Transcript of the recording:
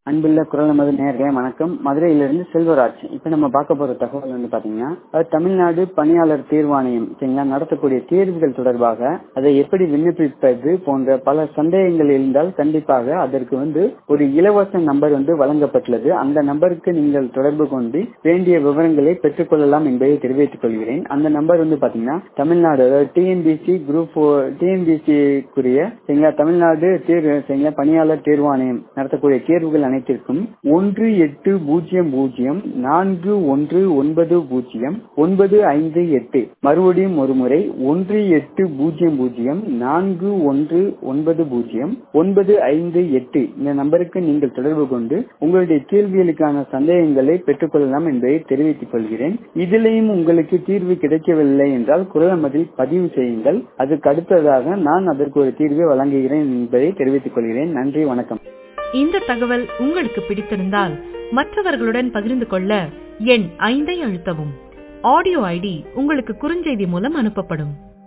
அன்புள்ள குரல் நமது நேர்களே வணக்கம் மதுரையிலிருந்து செல்வராஜ் இப்ப நம்ம பார்க்க போற தகவல் வந்து பாத்தீங்கன்னா அது தமிழ்நாடு பணியாளர் தேர்வாணையம் சரிங்களா நடத்தக்கூடிய தேர்வுகள் தொடர்பாக அதை எப்படி விண்ணப்பிப்பது போன்ற பல சந்தேகங்கள் இருந்தால் கண்டிப்பாக அதற்கு வந்து ஒரு இலவச நம்பர் வந்து வழங்கப்பட்டுள்ளது அந்த நம்பருக்கு நீங்கள் தொடர்பு கொண்டு வேண்டிய விவரங்களை பெற்றுக்கொள்ளலாம் என்பதை தெரிவித்துக் கொள்கிறேன் அந்த நம்பர் வந்து பாத்தீங்கன்னா தமிழ்நாடு அதாவது டிஎன்பிசி குரூப் டிஎன்பிசிக்குரிய சரிங்களா தமிழ்நாடு தேர்வு சரிங்களா பணியாளர் தேர்வாணையம் நடத்தக்கூடிய தேர்வுகள் அனைத்திற்கும் ஒன்று எட்டு பூஜ்ஜியம் பூஜ்ஜியம் நான்கு ஒன்று ஒன்பது பூஜ்ஜியம் ஒன்பது ஐந்து எட்டு மறுபடியும் ஒரு முறை ஒன்று எட்டு பூஜ்ஜியம் பூஜ்ஜியம் நான்கு ஒன்று ஒன்பது பூஜ்ஜியம் ஒன்பது ஐந்து எட்டு இந்த நம்பருக்கு நீங்கள் தொடர்பு கொண்டு உங்களுடைய கேள்விகளுக்கான சந்தேகங்களை பெற்றுக்கொள்ளலாம் என்பதை தெரிவித்துக் கொள்கிறேன் இதிலேயும் உங்களுக்கு தீர்வு கிடைக்கவில்லை என்றால் குரல் மதில் பதிவு செய்யுங்கள் அதுக்கு அடுத்ததாக நான் அதற்கு ஒரு தீர்வை வழங்குகிறேன் என்பதை தெரிவித்துக் கொள்கிறேன் நன்றி வணக்கம் இந்த தகவல் உங்களுக்கு பிடித்திருந்தால் மற்றவர்களுடன் பகிர்ந்து கொள்ள எண் ஐந்தை அழுத்தவும் ஆடியோ ஐடி உங்களுக்கு குறுஞ்செய்தி மூலம் அனுப்பப்படும்